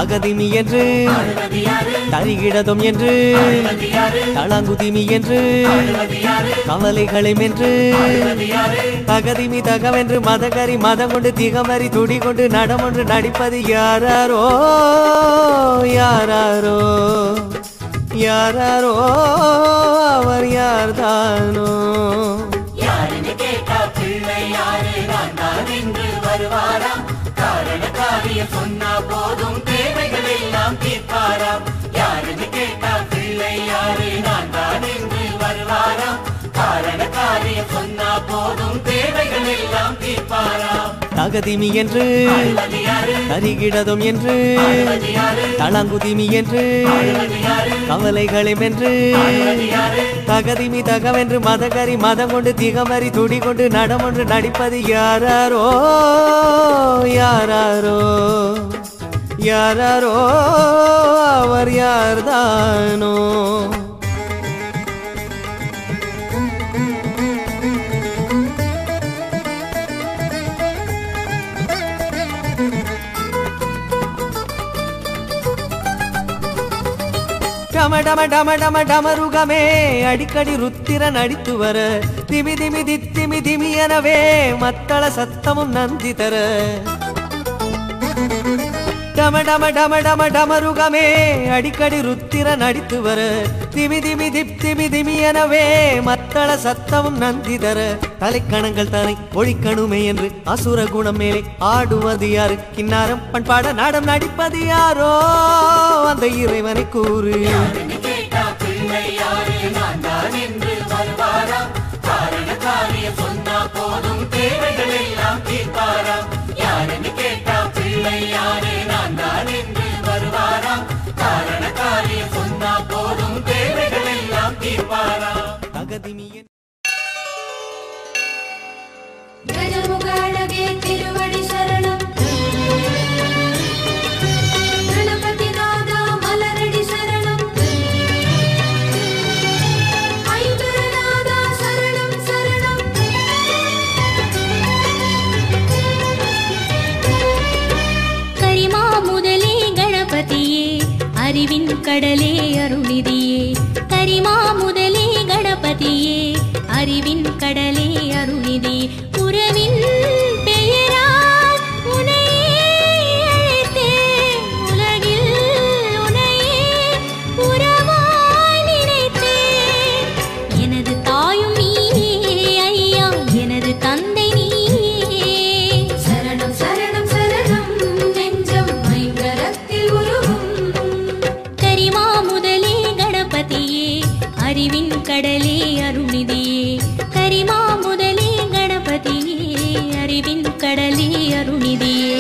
தகதிமி என்று தரிகிடதும் என்று தளங்குதிமி என்று கவலைகளை மென்று தகதிமி தகவென்று மதகரி மதம் கொண்டு திகமறி துடி கொண்டு நடமொன்று நடிப்பது யாராரோ யாராரோ யாராரோ அவர் யார்தானோ யாருன்னு கேட்டா பிள்ளை யாரு நான் தான் என்று வருவாராம் காரண காரியம் சொன்னா போதும் தேவைகள் எல்லாம் தீர்ப்பாராம் யாருன்னு கேட்டா பிள்ளை யாரு நான் தான் என்று வருவாராம் காரண காரியம் சொன்னா போதும் தேவைகள் எல்லாம் தீர்ப்பாராம் தகதிமி என்று அது யாரு தரிகிடதும் என்று அது யாரு தளங்குதிமி என்று அது யாரு கவலைகளை வென்று அது யாரு தகதிமி தகவென்று மதகரி மதம் கொண்டு திகமறி துடி கொண்டு நடமொன்று நடிப்பது யாராரோ யாராரோ யாராரோ அவர் யார்தானோ டம டம டம டம டமருகமே அடிக்கடி ருத்திர நடித்து வர திமி திமி தித்திமி திமி எனவே மத்தள சத்தமும் நந்தி தர டம டம டம டம டமருகமே அடிக்கடி ருத்திர நடித்து வர திமி திமி திப் திமி திமி எனவே மத்தள சத்தமும் நந்தி தர தலைக்கணங்கள் தனை ஒழிக்கணுமே என்று அசுர குணம் மேலே ஆடுவது யாரு கிண்ணாரம் பண்பாட நாடம் நடிப்பது யாரோ அந்த இறைவனை கூறு யாருன்னு கேட்டா பிள்ளை யாரு நான் தான் என்று வருவாராம் காரண காரியம் சொன்னா போதும் தேவைகள் எல்லாம் தீர்ப்பாராம் யாருன்னு கேட்டா பிள்ளை யாரு நான் தான் என்று வருவாராம் காரண காரியம் சொன்னா போதும் தேவைகள் எல்லாம் தீர்ப்பாராம் தகதிமியன் ಗಜಮುಗಾಳಗೆ ತಿರುವಡಿ ಶರಣಂ ಗಣಪತಿನಾದ ಮಲರಡಿ ಶರಣಂ ಐಂಗರನಾದ ಶರಣಂ ಶರಣಂ கரிமா முதலே கணபதியே அறிவின் கடலே அருணிதியே கரிமா முதலே கணபதியே அறிவின் கடலே அருணிதி உறவின் பெயரால் உனையே அழைத்தேன் உலகில் உனையே உறவாய் நினைத்தேன் எனது தாயும் நீயே ஐயா எனது தந்தை நீயே சரணம் சரணம் சரணம் நெஞ்சம் ஐங்கரத்தில் உருவும் கரிமா முதலே கணபதியே அறிவின் கடலே அருணிதியே கரிமா முதலே கணபதியே அறிவின் கடலே அருணிதியே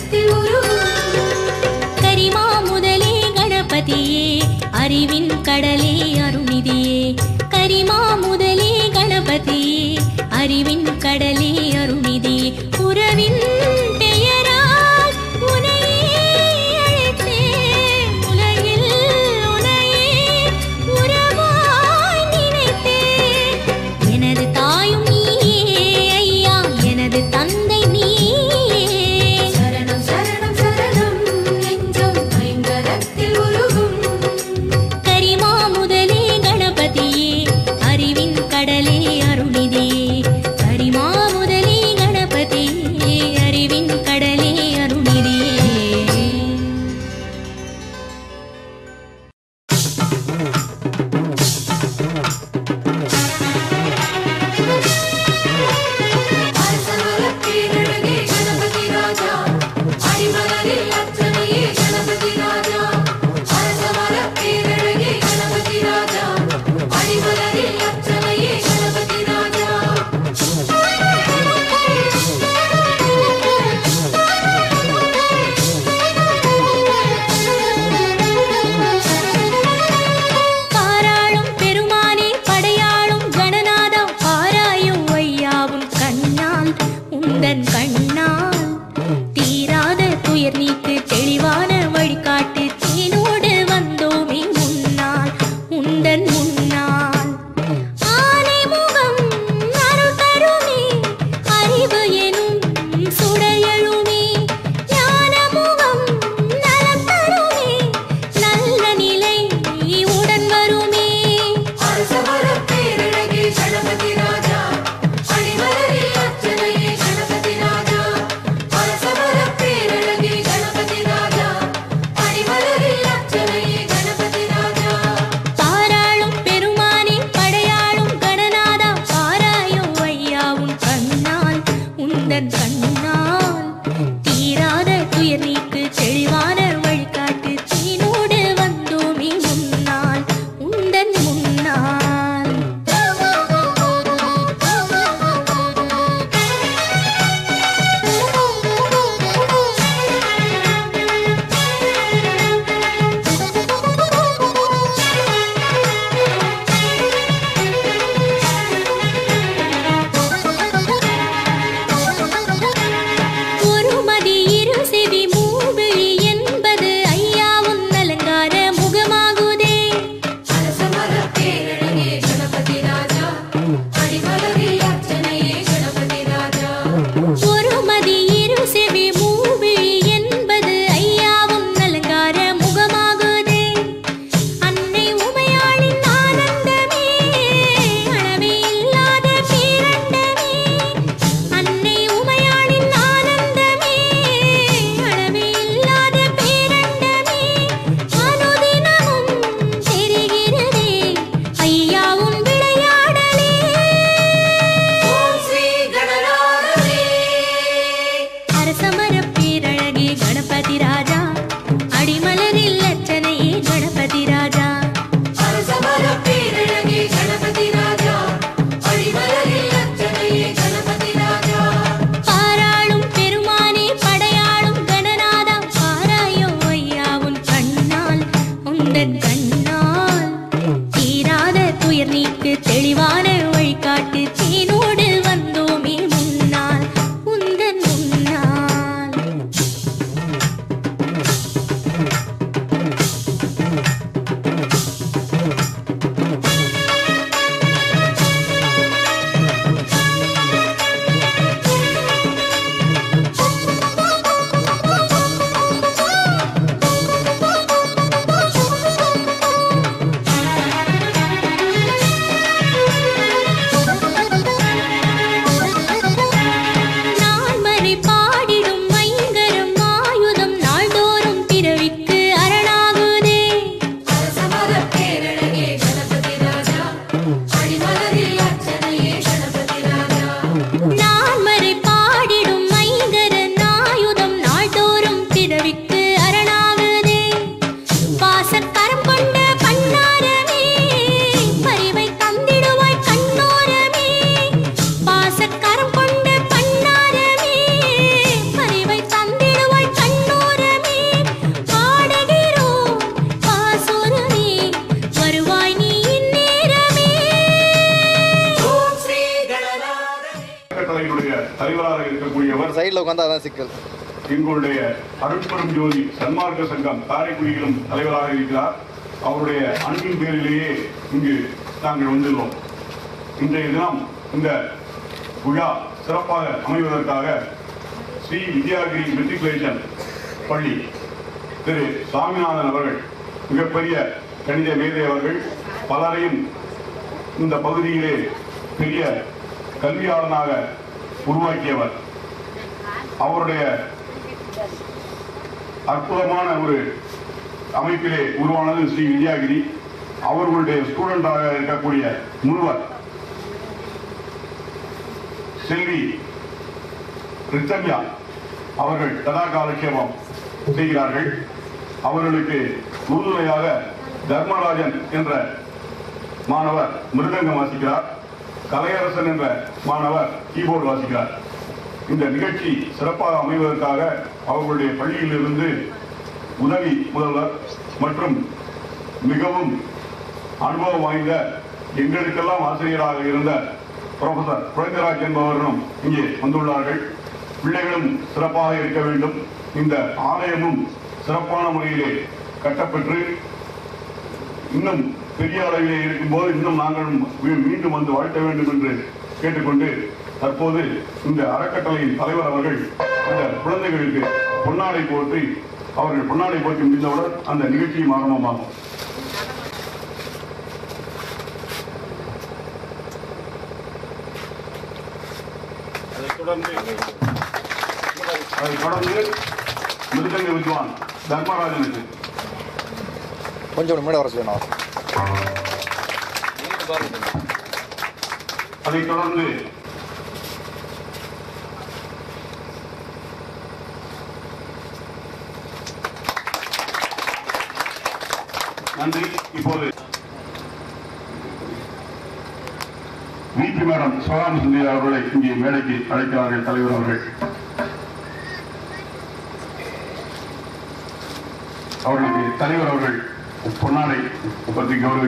ஐங்கரத்தில் உருவும் கரிமா முதலே கணபதியே அறிவின் கடலே அருணிதியே கரிமா முதலே கணபதியே அறிவின் கடலே அருணிதியே உறவின் பெயரால் உனையே அழைத்தேன் உலகில் உனையே உறவாய் நினைத்தேன் எனது தாயும் நீயே ஐயா எனது தந்தை நீயே சரணம் சரணம் சைடில் உட்காந்தா அதான் சிக்கல் எங்களுடைய அருட்பெரும் ஜோதி சன்மார்க்க சங்கம் காரைக்குடியிலும் தலைவராக இருக்கிறார் அவருடைய அன்பின் பேரிலேயே இங்கு நாங்கள் வந்துள்ளோம் இன்றைய தினம் இந்த விழா சிறப்பாக அமைவதற்காக ஸ்ரீ வித்யாகிரி மெட்ரிகுலேஷன் பள்ளி திரு சாமிநாதன் அவர்கள் மிகப்பெரிய கணித மேதை அவர்கள் பலரையும் இந்த பகுதியிலே பெரிய கல்வியாளனாக உருவாக்கியவர் அவருடைய அற்புதமான ஒரு அமைப்பிலே உருவானது ஸ்ரீ வித்யாகிரி அவர்களுடைய ஸ்டூடெண்டாக இருக்கக்கூடிய முருவர் செல்வி ரித்தன்யா அவர்கள் கதா காலட்சேபம் செய்கிறார்கள் அவர்களுக்கு உறுதுணையாக தர்மராஜன் என்ற மாணவர் மிருதங்கம் வாசிக்கிறார் கலையரசன் என்ற மாணவர் கீபோர்டு வாசிக்கிறார் இந்த நிகழ்ச்சி சிறப்பாக அமைவதற்காக அவர்களுடைய பள்ளியிலிருந்து உதவி முதல்வர் மற்றும் மிகவும் அனுபவம் வாய்ந்த எங்களுக்கெல்லாம் ஆசிரியராக இருந்த ப்ரொஃபசர் குழந்தைராஜ் என்பவரும் இங்கே வந்துள்ளார்கள் பிள்ளைகளும் சிறப்பாக இருக்க வேண்டும் இந்த ஆலயமும் சிறப்பான முறையிலே கட்டப்பெற்று இன்னும் பெரிய அளவிலே இருக்கும்போது இன்னும் நாங்கள் மீ- மீண்டும் வந்து வாழ்த்த வேண்டும் என்று கேட்டுக்கொண்டு தற்போது இந்த அறக்கட்டளையின் தலைவர் அவர்கள் அந்த குழந்தைகளுக்கு பொன்னாடை போற்றி அவர்கள் பொன்னாடை போற்றி முடிந்தவுடன் அந்த நிகழ்ச்சியும் ஆரம்பமாகும் அதைத் தொடர்ந்து அதைத் தொடர்ந்து மிருதங்க வித்வான் தர்மராஜனுக்கு கொஞ்சம் முன்னாடி வர சொல்லணும் அதைத் தொடர்ந்து நன்றி இப்போது விபி மேடம் சோகாம் சுந்தரி அவர்களை இங்கே மேடைக்கு அழைக்கிறார்கள் தலைவர் அவர்கள் அவர்களுக்கு தலைவர் அவர்கள் பொன்னாடை பற்றி கௌரவி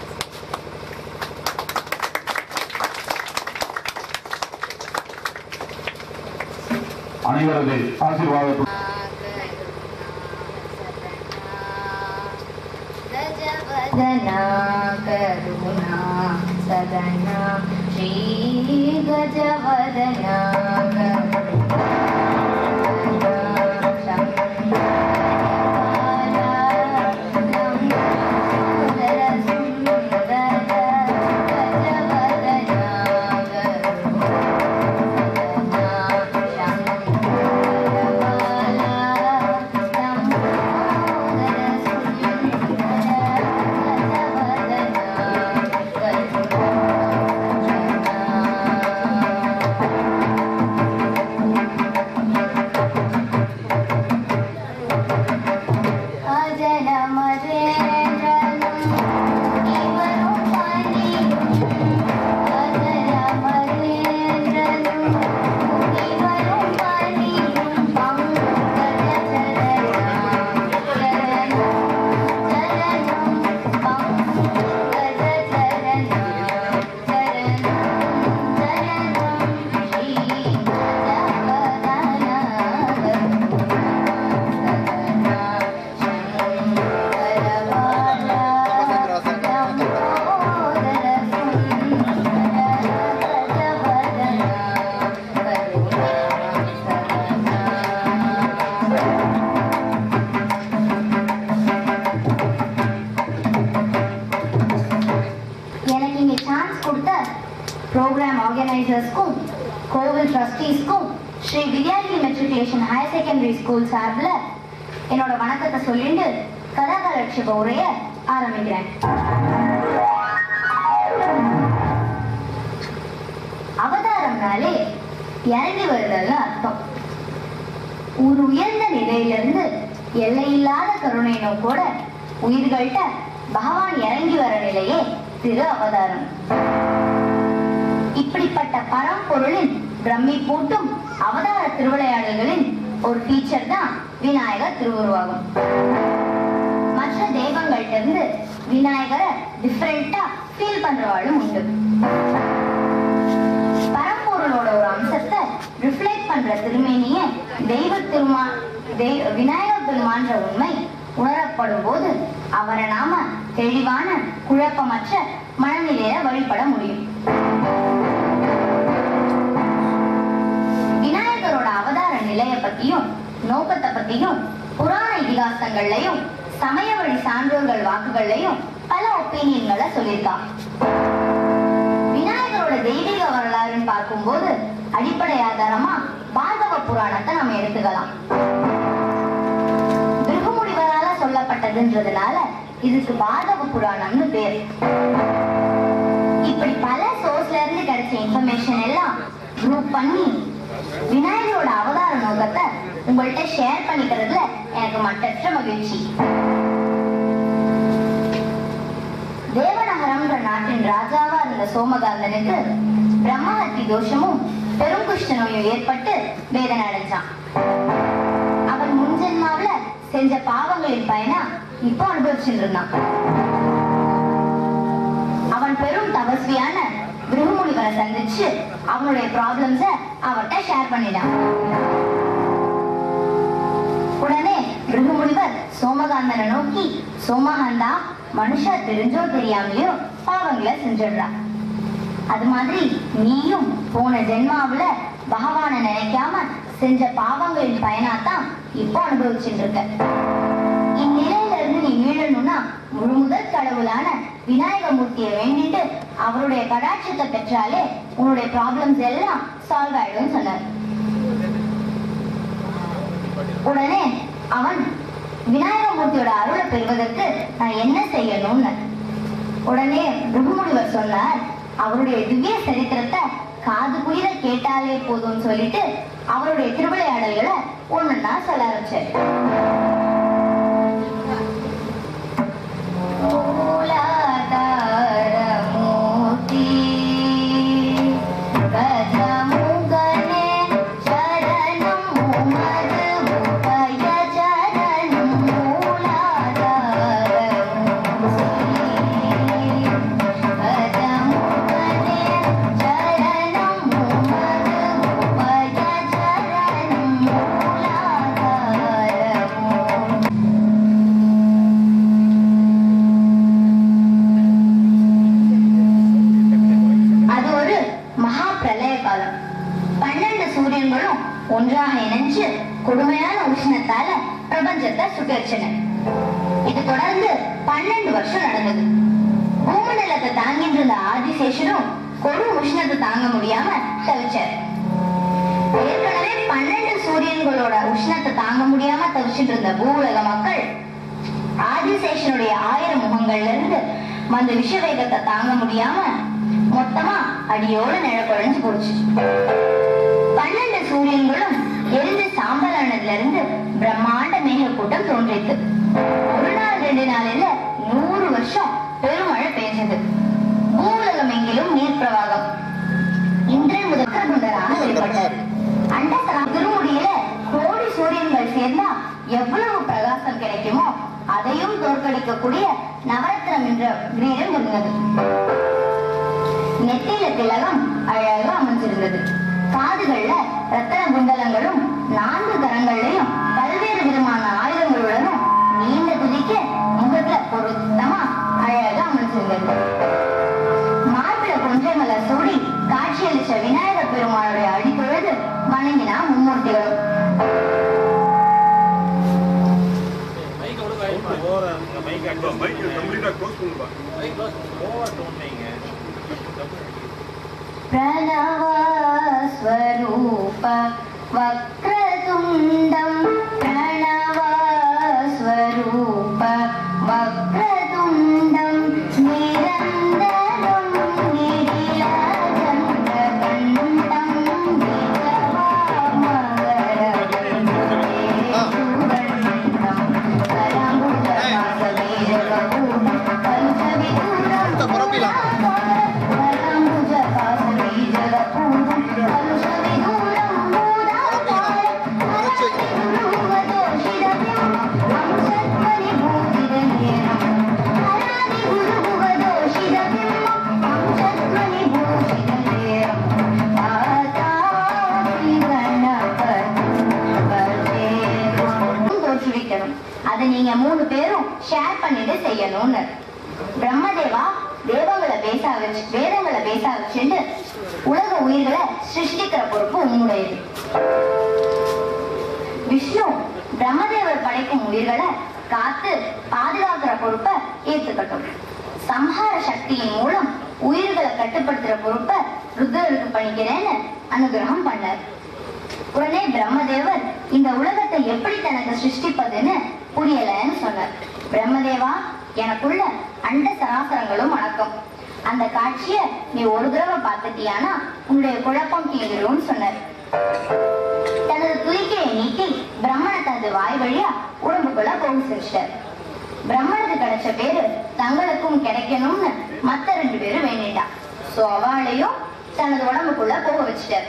அனைவரது ஆசீர்வாதத்துடன் गजवदना करुणा सदना श्री गजवदना எனக்கு இங்க சான்ஸ் கொடுத்த ப்ரோக்ராம் ஆர்கனைசர்ஸ்க்கும் கோவில் ட்ரஸ்டீஸ்க்கும் Sri Vidyagiri matriculation higher secondary school சார்பில் என்னோட வணக்கத்தை சொல்லிட்டு கதாகலட்சப உரைய ஆரம்பிக்கிறேன் அவதாரம்னாலே இறங்கி வருதல்னு அர்த்தம் ஒரு உயர்ந்த நிலையிலிருந்து எல்லையில்லாத கருணை நோக்கோட உயிர்கள்ட்ட பகவான் இறங்கி வர நிலையே திரு அவதாரம் இப்படிப்பட்ட பரம்பொருளின் பிரம்மி பூட்டும் அவதார திருவிளையாடல்களின் ஒரு ஃபீச்சர் தான் விநாயகர் திருவுருவாகும் மற்ற தெய்வங்கள்ட்ட இருந்து விநாயகரை டிஃப்ரெண்டா ஃபீல் பண்றவாளும் உண்டு பரம்பொருளோட ஒரு அம்சத்தை ரிஃப்ளெக்ட் பண்ற திருமேனிய தெய்வ திருமா தெய்வ விநாயக பெருமான்ற உண்மை உணரப்படும் போது அவரை நாம தெளிவான குழப்பமற்ற மனநிலையில வழிபட முடியும் விநாயகரோட அவதார நிலைய பத்தியும் நோக்கத்தை பத்தியும் புராண இதிகாசங்கள்லயும் சமய வழி சான்றோர்கள் வாக்குகள்லயும் பல ஒப்பீனியன்களை சொல்லியிருக்கான் விநாயகரோட தெய்வீக வரலாறுன்னு பார்க்கும்போது அடிப்படை ஆதாரமா பாகவ புராணத்தை நம்ம எடுத்துக்கலாம் பிருகுமுடிவரால சொல்லப்பட்டதுன்றதுனால இதுக்கு பாகவ புராணம்னு பேர் இப்படி பல சோர்ஸ்ல இருந்து கிடைச்ச இன்ஃபர்மேஷன் எல்லாம் குரூப் பண்ணி விநாயகரோட அவதார நோக்கத்தை உங்கள்கிட்ட ஷேர் பண்ணிக்கிறதுல எனக்கு மட்டற்ற மகிழ்ச்சி தேவநகரம்ன்ற நாட்டின் ராஜாவா இருந்த சோமகாந்தனுக்கு பிரம்மஹத்தி தோஷமும் பெருங்குஷ்ட நோயும் ஏற்பட்டு வேதனை அடைஞ்சான் அவன் முன்ஜென்மாவுல செஞ்ச பாவங்களின் பயனா இப்போ அனுபவிச்சுட்டு இருந்தான் அவன் பெரும் தபஸ்வியான பிருகுமுனிவரை சந்திச்சு அவனுடைய ப்ராப்ளம்ஸ அவர்கிட்ட ஷேர் பண்ணிட்டான் உடனே பிருகுமுனிவர் சோமகாந்தனை நோக்கி சோமகாந்தா மனுஷா தெரிஞ்சோ தெரியாமலையோ பாவங்களை செஞ்சிடுறா அது மாதிரி நீயும் போன ஜென்மாவுல பகவானை நினைக்காம செஞ்ச பாவங்களின் பயனாத்தான் இப்போ அனுபவிச்சுட்டு இருக்க இந்நிலையில இருந்து நீ மீளணும்னா முழு முதல் கடவுளான விநாயகமூர்த்தியை வேண்டிட்டு அவருடைய கடாட்சத்தை பெற்றாலே உன்னுடைய ப்ராப்ளம்ஸ் எல்லாம் சால்வ் ஆயிடும் சொன்னார் உடனே அவன் விநாயகமூர்த்தியோட அருளை பெறுவதற்கு நான் என்ன செய்யணும்னு உடனே பிருகுமுனிவர் சொன்னார் அவருடைய திவ்ய சரித்திரத்தை காது குளிர கேட்டாலே போதும்னு சொல்லிட்டு அவருடைய திருவிளையாடல்களை ஒண்ணுன்னா சொல்ல ஆரம்பிச்சார் மூலாதாரமூர்த்தி கஜமுகனே சரணம் உமது உபய சரணம் மூலாதாரமூர்த்தி கஜமுகனே சரணம் உமது உபய சரணம் மூலாதாரமூர்த்தி அது ஒரு மகா பிரளய காலம் பன்னெண்டு சூரியன்களும் ஒன்றாக இணைஞ்சு கொடுமையான உஷ்ணத்தால பிரபஞ்சத்தை சுட்டரிச்சன இது தொடர்ந்து பன்னெண்டு வருஷம் நடந்தது பூமண்டலத்தை தாங்கிட்டு இருந்த ஆதிசேஷனும் கொடு உஷ்ணத்தை தாங்க முடியாம தவிச்சார் ஏற்கனவே பன்னெண்டு சூரியன்களோட உஷ்ணத்தை தாங்க முடியாம தவிச்சிட்டு இருந்த பூவுலக மக்கள் ஆதிசேஷனுடைய ஆயிரம் முகங்கள்ல இருந்து வந்த விஷவேகத்தை தாங்க முடியாம மொத்தமா அடியோட நிழக்குழஞ்சு போச்சு பன்னெண்டு சூரியன்களும் எரிந்து சாம்பலானதுல இருந்து பிரம்மாண்ட மேக கூட்டம் தோன்றியது ஒரு நாள் ரெண்டு நாளில நூறு வருஷம் பெருமழை பெய்ஞ்சது பூவுலகம் எங்கிலும் நீர் பிரவாகம் இந்திரன் முதற்க குண்டராக வெளிப்பட்டார் அண்டசரா திருமுடியில கோடி சூரியன்கள் சேர்ந்தா எவ்வளவு பிரகாசம் கிடைக்குமோ அதையும் தோற்கடிக்கக்கூடிய நவரத்னம் என்ற கிரீடம் இருந்தது நெத்தியில திலகம் அழகா அமைஞ்சிருந்தது காதுகள்ல ரத்தன குண்டலங்களும் நான்கு கரங்கள்லயும் பல்வேறு விதமான ஆயுதங்களுடனும் நீண்ட துதிக்க முகத்துல பொருத்தமா அழகா அமைஞ்சிருந்தது மார்பிள கொஞ்சங்களை சூடி காட்சியளிச்ச விநாயக பெருமானுடைய அடித்தொழுது வணங்கினா மும்மூர்த்திகளும் प्रणवस्वरूप वक्रतुण्डं प्रणवस्वरूप वक्रतुण्डं निरन्तरं निखिलचन्द्रकण्ठं பரம்பிலாம் வைக்கணும் அதை நீங்க மூணு பேரும் ஷேர் பண்ணிட்டு செய்யணும்னு பிரம்மதேவா தேவங்களை பேச வச்சு வேதங்களை பேச வச்சுட்டு உலக உயிர்களை சிருஷ்டிக்கிற பொறுப்பு உங்களுடையது விஷ்ணு பிரம்மதேவர் படைக்கும் உயிர்களை காத்து பாதுகாக்கிற பொறுப்பை ஏத்துக்கட்டும் சம்ஹார சக்தியின் மூலம் உயிர்களை கட்டுப்படுத்துற பொறுப்பை ருத்ரருக்கு பண்ணிக்கிறேன்னு அனுகிரகம் பண்ணார் உடனே பிரம்மதேவர் இந்த உலகத்தை எப்படி தனக்கு சிருஷ்டிப்பதுன்னு புரியலன்னு சொன்னார் பிரம்மதேவா எனக்குள்ள அண்ட சராசரங்களும் வணக்கம் அந்த காட்சிய நீ ஒரு தடவை பார்த்துட்டியானா உன்னுடைய குழப்பம் தீர்ந்துரும்னு சொன்னார் தனது துதிக்கையை நீட்டி பிரம்மனை தனது வாய் வழியா உடம்புக்குள்ள போக செஞ்சிட்டார் பிரம்மனுக்கு கிடைச்ச பேரு தங்களுக்கும் கிடைக்கணும்னு மத்த ரெண்டு பேரும் வேண்டிட்டா சோ அவளையும் தனது உடம்புக்குள்ள போக வச்சிட்டார்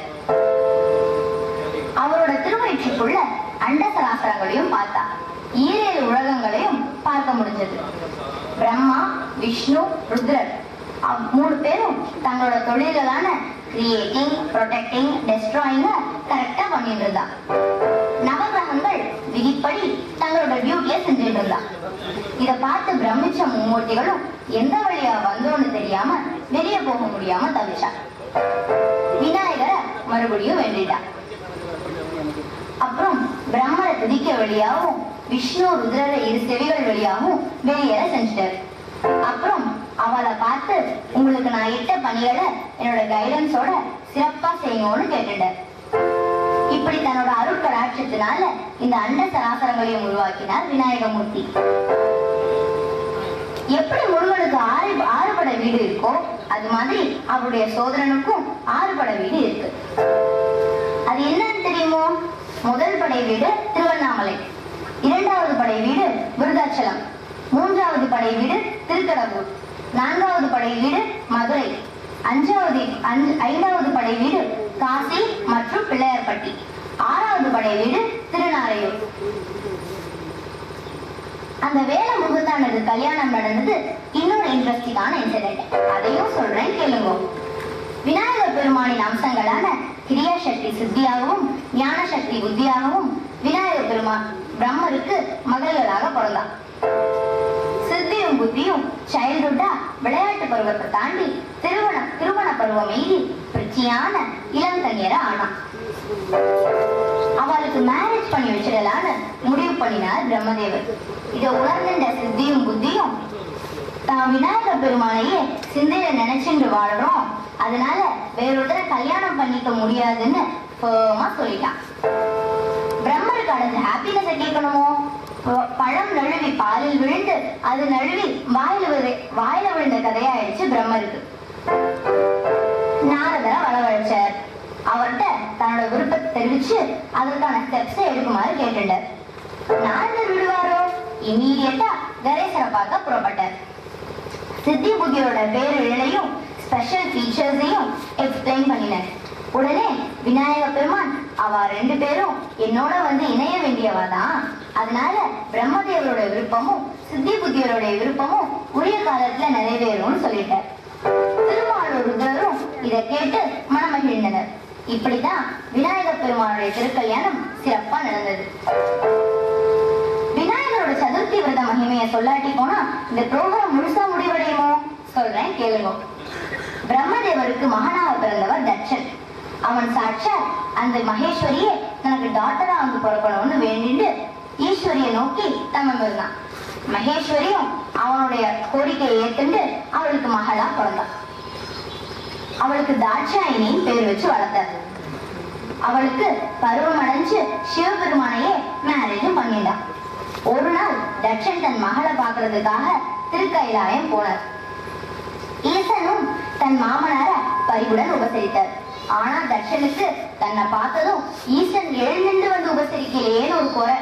அவரோட திருவயிற்றுக்குள்ள அண்ட சராசரங்களையும் பார்த்தா ஈரேழு உலகங்களையும் பார்க்க முடிஞ்சது பிரம்மா விஷ்ணு ருத்ரர் அவ் மூணு பேரும் தங்களோட தொழில்களான கிரியேட்டிங் ப்ரொடெக்டிங் டெஸ்ட்ராயிங்க கரெக்டா பண்ணிட்டு இருந்தா நவகிரகங்கள் விதிப்படி தங்களோட டியூட்டியை செஞ்சுட்டு இருந்தா இத பார்த்து பிரமிச்ச மும்மூர்த்திகளும் எந்த வழியா வந்தோன்னு தெரியாம வெளியே போக முடியாம தவிச்சா விநாயகரை மறுபடியும் வேண்டிட்டா அப்புறம் பிரம்மரை துதிக்க வழியாவும் விஷ்ணு ருத்ரரை இரு செவிகள் வழியாவும் வெளியேற செஞ்சிட்டாரு அப்புறம் அவளை பார்த்து உங்களுக்கு நான் இட்ட பணிகளை என்னோட கைடன்ஸோட சிறப்பா செய்யணும்னு கேட்டுட்டார் இப்படி தன்னோட அருட்கடாட்சத்தினால இந்த அண்ட சராசரங்களையும் உருவாக்கினார் விநாயகமூர்த்தி எப்படி முருகனுக்கு ஆறு ஆறுபட வீடு இருக்கோ அது மாதிரி அவருடைய சோதரனுக்கும் ஆறுபட வீடு இருக்கு அது என்னன்னு தெரியுமோ முதல் படை வீடு திருவண்ணாமலை இரண்டாவது படை வீடு விருதாச்சலம் மூன்றாவது படை வீடு திருக்கடம்பூர் நான்காவது படை வீடு மதுரை அஞ்சாவது அஞ்சு- ஐந்தாவது படை வீடு காசி மற்றும் பிள்ளையார்பட்டி ஆறாவது படை வீடு திருநாரையூர் அந்த வேலை முகத்தானது கல்யாணம் நடந்தது இன்னொரு இன்ட்ரெஸ்டிங்கான இன்சிடென்ட் அதையும் சொல்றேன் கேளுங்க விநாயகர் பெருமானின் அம்சங்களான கிரியா சக்தி சித்தியாகவும் ஞான சக்தி புத்தியாகவும் விநாயகர் பெருமான் பிரம்மருக்கு மகள்களாக பிறந்தான் சித்தியும் புத்தியும் சைல்டுஹுட்டா விளையாட்டு பருவத்தை தாண்டி திருமண திருமண பருவம் எய்தி பிரிச்சியான இளம் கன்னியரா ஆனான் அவளுக்கு மேரேஜ் பண்ணி வச்சிடலான்னு முடிவு பண்ணினார் பிரம்மதேவர் இதை உணர்ந்த சித்தியும் புத்தியும் தான் விநாயகர் பெருமானையே சிந்தையில நினைச்சுட்டு வாழறோம் அதனால வேறொருத்தரை கல்யாணம் பண்ணிக்க முடியாதுன்னு firm-ஆ சொல்லிட்டான் பிரம்மருக்கு அடைஞ்ச ஹாப்பினஸை கேட்கணுமோ ப- பழம் நழுவி பாலில் விழுந்து அது நழுவி வாயில விழு வாயில விழுந்த கதையாயிடுச்சு பிரம்மருக்கு நாரதரை வரவழைச்சார் அவர்கிட்ட தன்னோட விருப்பத்தை தெரிவிச்சு அதற்கான ஸ்டெப்ஸை எடுக்குமாறு கேட்டுட்டார் நாரதர் விடுவாரோ இம்மீடியட்டா கணேசரை பார்க்க புறப்பட்டார் சித்தி புத்தியோட பேரிழையும் ஸ்பெஷல் ஃபீச்சர்ஸையும் எக்ஸ்பிளைன் பண்ணினார் உடனே விநாயக பெருமான் அவ ரெண்டு பேரும் என்னோட வந்து இணைய வேண்டியவா தான் அதனால பிரம்மதேவரோட விருப்பமும் சித்தி புத்தியோட விருப்பமும் உரிய காலத்துல நிறைவேறும்னு சொல்லிட்டார் திருமாலூர் ருத்ரரும் இதை கேட்டு மனமகிழ்ந்தனர் இப்படிதான் விநாயக பெருமானுடைய திருக்கல்யாணம் சிறப்பா நடந்தது விநாயகரோட சதுர்த்தி விரத மகிமையை சொல்லாட்டி போனா இந்த ப்ரோக்ராம் முழுசா முடிவடையுமோ சொல்றேன் கேளுங்க பிரம்மதேவருக்கு மகனாக பிறந்தவர் தட்சன் அவன் சாட்சாத் அந்த மகேஸ்வரியே தனக்கு டாக்டரா வந்து பிறக்கணும்னு வேண்டிட்டு ஈஸ்வரியை நோக்கி தமம் இருந்தான் மகேஸ்வரியும் அவனுடைய கோரிக்கையை ஏத்துண்டு அவளுக்கு மகளா பிறந்தான் அவளுக்கு தாட்சாயினின்னு பேர் வச்சு வளர்த்தார் அவளுக்கு பருவம் அடைஞ்சு சிவபெருமானையே மேரேஜும் பண்ணிட்டான் ஒரு நாள் தட்சன் தன் மகளை பார்க்கறதுக்காக திருக்கைலாயம் போனார் ஈசனும் தன் மாமனார பரிவுடன் உபசரித்தார் ஆனா தட்சனுக்கு தன்னை பார்த்ததும் ஈசன் எழுந்து வந்து உபசரிக்கலையேன்னு ஒரு குறை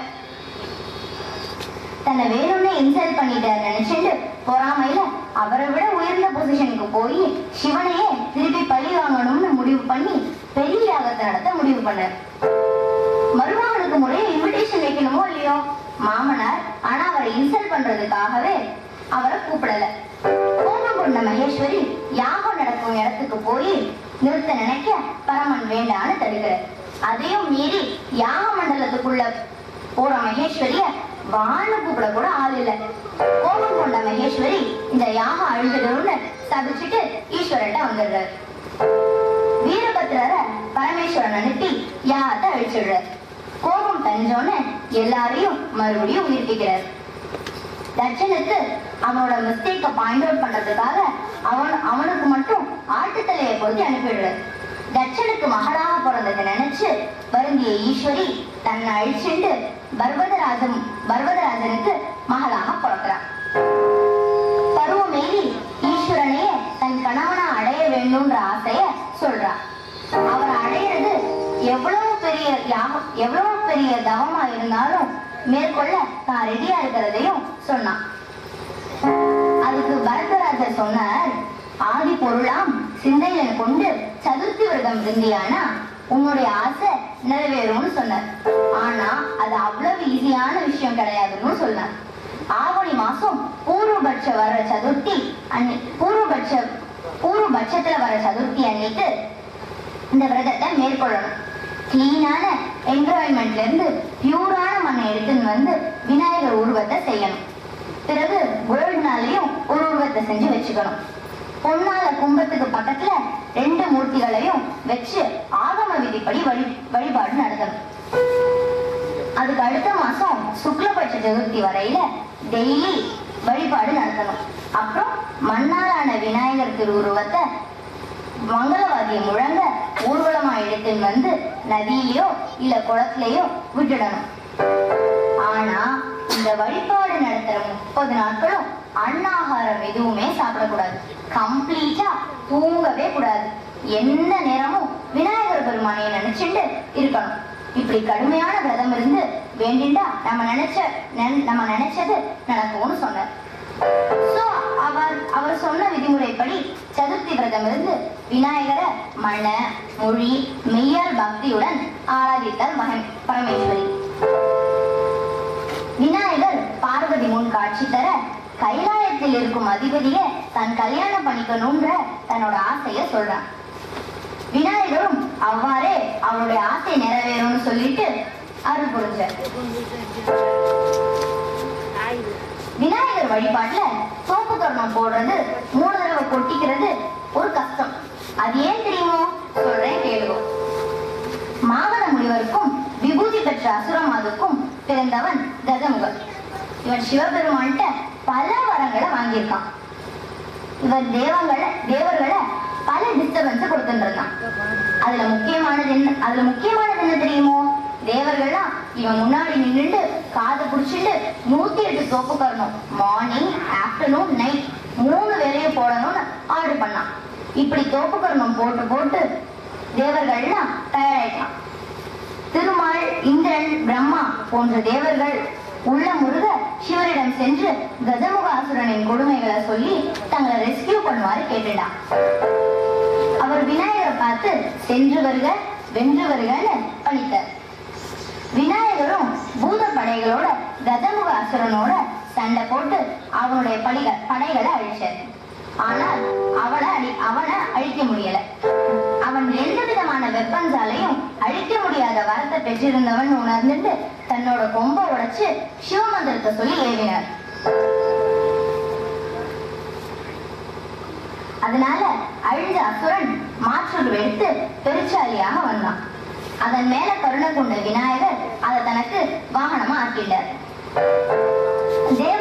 தன்னை வேணும்னே இன்சல்ட் பண்ணிட்டார் நினைச்சிட்டு பொறாமையில அவரை விட உயர்ந்த பொசிஷனுக்கு போய் சிவனையே திருப்பி பழி வாங்கணும்னு முடிவு பண்ணி பெரிய யாகத்தை நடத்த முடிவு பண்ணார் மருமகனுக்கு முறையே இன்விடேஷன் வைக்கணுமோ இல்லையோ மாமனார் ஆனா அவரை இன்சல்ட் பண்றதுக்காகவே அவரை கூப்பிடல கோபம் கொண்ட மகேஸ்வரி யாகம் நடக்கும் இடத்துக்கு போய் நிறுத்த நினைக்க பரமன் வேண்டான்னு தடுக்கிறார் அதையும் மீறி யாக மண்டலத்துக்குள்ள போற மகேஸ்வரிய வான்னு கூப்பிட கூட ஆள் இல்ல கோபம் கொண்ட மகேஸ்வரி இந்த யாகம் அழுதுடும்னு சபிச்சுட்டு ஈஸ்வரன்ட்ட வந்துடுறாரு வீரபத்ரரை பரமேஸ்வரன் அனுப்பி யாகத்தை அழிச்சிடுறாரு கோபம் தனிஞ்சோன்னு எல்லாரையும் மறுபடியும் உயிர்ப்பிக்கிறார் தட்சனுக்கு அவனோட மிஸ்டேக்க பாயிண்ட் அவுட் பண்றதுக்காக அவன் அவனுக்கு மட்டும் ஆட்டுத்தலையை பொருத்தி அனுப்பிடுறார் தட்சனுக்கு மகளாக பிறந்ததை நினைச்சு வருந்திய ஈஸ்வரி தன்னை அழிச்சுண்டு பர்வதராஜன் பர்வதராஜனுக்கு மகளாக பிறக்கிறான் பருவமேலி ஈஸ்வரனையே தன் கணவனா அடைய வேண்டும்ன்ற ஆசைய சொல்றான் அவர் அடையிறது எவ்வளவு பெரிய யாகம் எவ்வளவு பெரிய தவமா இருந்தாலும் மேற்கொள்ள தான் ரெடியா இருக்கிறதையும் சொன்னான் அதுக்கு பரதராஜர் சொன்னார் ஆதி பொருளாம் சிந்தையில கொண்டு சதுர்த்தி விரதம் இருந்தியானா உன்னுடைய ஆசை நிறைவேறும்னு சொன்னார் ஆனா அது அவ்வளவு ஈஸியான விஷயம் கிடையாதுன்னு சொன்னார் ஆவணி மாசம் பூர்வபட்ச வர சதுர்த்தி அன்னி பூர்வபட்ச பூர்வபட்சத்துல வர சதுர்த்தி அன்னைக்கு இந்த விரதத்தை மேற்கொள்ளணும் கிளீனான என்விரான்மெண்ட்ல இருந்து பியூரான மண்ணை எடுத்துன்னு வந்து விநாயகர் உருவத்தை செய்யணும் பிறகு வேர்ல்ட்னாலையும் ஒரு உருவத்தை செஞ்சு வச்சுக்கணும் பொன்னால கும்பத்துக்கு பக்கத்துல ரெண்டு மூர்த்திகளையும் வச்சு ஆகம விதிப்படி வழி வழிபாடு நடத்தணும் அதுக்கு அடுத்த மாசம் சுக்லபட்ச சதுர்த்தி வரையில டெய்லி வழிபாடு நடத்தணும் அப்புறம் மண்ணாலான விநாயகர் திருவுருவத்தை மங்களவாதியை முழங்க ஊர்வலமா எடுத்துன்னு வந்து நதியிலயோ இல்ல குளத்திலேயோ விட்டுடணும் ஆனா இந்த வழிபாடு நடத்துற முப்பது நாட்களும் அன்னாகாரம் எதுவுமே சாப்பிடக்கூடாது கம்ப்ளீட்டா தூங்கவே கூடாது எந்த நேரமும் விநாயகர் பெருமானைய நினைச்சுட்டு இருக்கணும் இப்படி கடுமையான விரதம் இருந்து வேண்டிண்டா நம்ம நினைச்ச நெ- நம்ம நினைச்சது நடக்கும்னு சொன்னார் So, அவர் அவர் சொன்ன விதிமுறைப்படி சதுர்த்தி விரதம் இருந்து விநாயகரை மன மொழி மெய்யால் பக்தியுடன் ஆராதித்தார் மகன் பரமேஸ்வரி விநாயகர் பார்வதி முன் காட்சி தர கைலாயத்தில் இருக்கும் அதிபதியை தான் கல்யாணம் பண்ணிக்கணும்ன்ற தன்னோட ஆசைய சொல்றான் விநாயகரும் அவ்வாறே அவருடைய ஆசை நிறைவேறும்னு சொல்லிட்டு அருள் புரிஞ்சார் விநாயகர் வழிபாட்டுல சோப்பு கர்ணம் போடுறது மூணு தடவை கொட்டிக்கிறது ஒரு கஷ்டம் அது ஏன் தெரியுமோ சொல்றேன் கேளுங்க மாவன முனிவருக்கும் விபூதி பெற்ற அசுரமாதுக்கும் பிறந்தவன் கஜமுகன் இவன் சிவபெருமான்கிட்ட பல வரங்களை வாங்கியிருக்கான் இவர் தேவங்களை தேவர்களை பல டிஸ்டர்பன்ஸ் கொடுத்துட்டு இருந்தான் அதுல முக்கியமானது என்ன அதுல முக்கியமானது என்ன தெரியுமோ தேவர்கள்லாம் இவன் முன்னாடி நின்னுட்டு காதை புடிச்சிட்டு நூத்தி எட்டு சோப்பு கரணும் மார்னிங் ஆஃப்டர்நூன் நைட் மூணு வேலையை போடணும்னு ஆர்டர் பண்ணான் இப்படி தோப்பு கரணம் போட்டு போட்டு தேவர்கள்லாம் தயாராயிட்டான் திருமால் இந்திரன் பிரம்மா போன்ற தேவர்கள் உள்ள முருக சிவரிடம் சென்று கஜமுக அசுரனின் கொடுமைகளை சொல்லி தங்களை ரெஸ்கியூ பண்ணுவாரு கேட்டுட்டான் அவர் விநாயகரை பார்த்து சென்று வருக வென்று வருகன்னு பணித்தார் விநாயகரும் பூத படைகளோட கஜமுக அசுரனோட சண்டை போட்டு அவனுடைய படைகள் படைகளை அழிச்சார் ஆனால் அவனை அழி அவனை அழிக்க முடியல அவன் எந்த விதமான வெப்பன்ஸாலையும் அழிக்க முடியாத வரத்தை பெற்றிருந்தவன் உணர்ந்துட்டு தன்னோட கொம்பை உடைச்சு சிவமந்திரத்தை சொல்லி ஏவினார் அதனால அழிஞ்ச அசுரன் மாற்றொரு எடுத்து பெருச்சாலியாக வந்தான் அதன் மேல கருணை கொண்ட விநாயகர் அதை தனக்கு வாகனமா ஆக்கிட்டார் தேவ